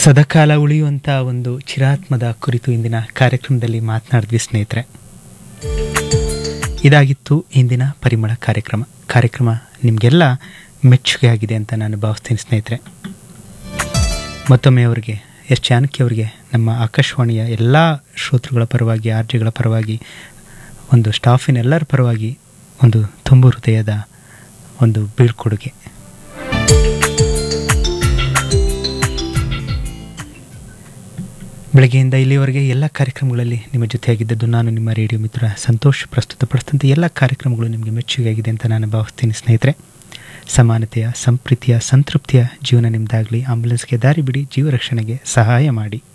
ಸದಾಕಾಲ ಉಳಿಯುವಂಥ ಒಂದು ಚಿರಾತ್ಮದ ಕುರಿತು ಇಂದಿನ ಕಾರ್ಯಕ್ರಮದಲ್ಲಿ ಮಾತನಾಡಿದ್ವಿ ಸ್ನೇಹಿತರೆ ಇದಾಗಿತ್ತು ಇಂದಿನ ಪರಿಮಳ ಕಾರ್ಯಕ್ರಮ ಕಾರ್ಯಕ್ರಮ ನಿಮಗೆಲ್ಲ ಮೆಚ್ಚುಗೆ ಆಗಿದೆ ಅಂತ ನಾನು ಭಾವಿಸ್ತೀನಿ ಸ್ನೇಹಿತರೆ ಮತ್ತೊಮ್ಮೆ ಅವರಿಗೆ ಎಸ್ ಜಾನಕಿ ಅವರಿಗೆ ನಮ್ಮ ಆಕಾಶವಾಣಿಯ ಎಲ್ಲ ಶ್ರೋತೃಗಳ ಪರವಾಗಿ ಆರ್ಜಿಗಳ ಪರವಾಗಿ ಒಂದು ಸ್ಟಾಫಿನ ಎಲ್ಲರ ಪರವಾಗಿ ಒಂದು ತುಂಬು ಹೃದಯದ ಒಂದು ಬೀಳ್ಕೊಡುಗೆ ಬೆಳಗ್ಗೆಯಿಂದ ಇಲ್ಲಿವರೆಗೆ ಎಲ್ಲ ಕಾರ್ಯಕ್ರಮಗಳಲ್ಲಿ ನಿಮ್ಮ ಜೊತೆಯಾಗಿದ್ದದ್ದು ನಾನು ನಿಮ್ಮ ರೇಡಿಯೋ ಮಿತ್ರ ಸಂತೋಷ್ ಪ್ರಸ್ತುತಪಡಿಸಿದಂಥ ಎಲ್ಲ ಕಾರ್ಯಕ್ರಮಗಳು ನಿಮಗೆ ಮೆಚ್ಚುಗೆಯಾಗಿದೆ ಅಂತ ನಾನು ಭಾವಿಸ್ತೀನಿ ಸ್ನೇಹಿತರೆ ಸಮಾನತೆಯ ಸಂಪ್ರೀತಿಯ ಸಂತೃಪ್ತಿಯ ಜೀವನ ನಿಮ್ಮದಾಗಲಿ ಆಂಬುಲೆನ್ಸ್ಗೆ ದಾರಿ ಬಿಡಿ ಜೀವ ರಕ್ಷಣೆಗೆ ಸಹಾಯ ಮಾಡಿ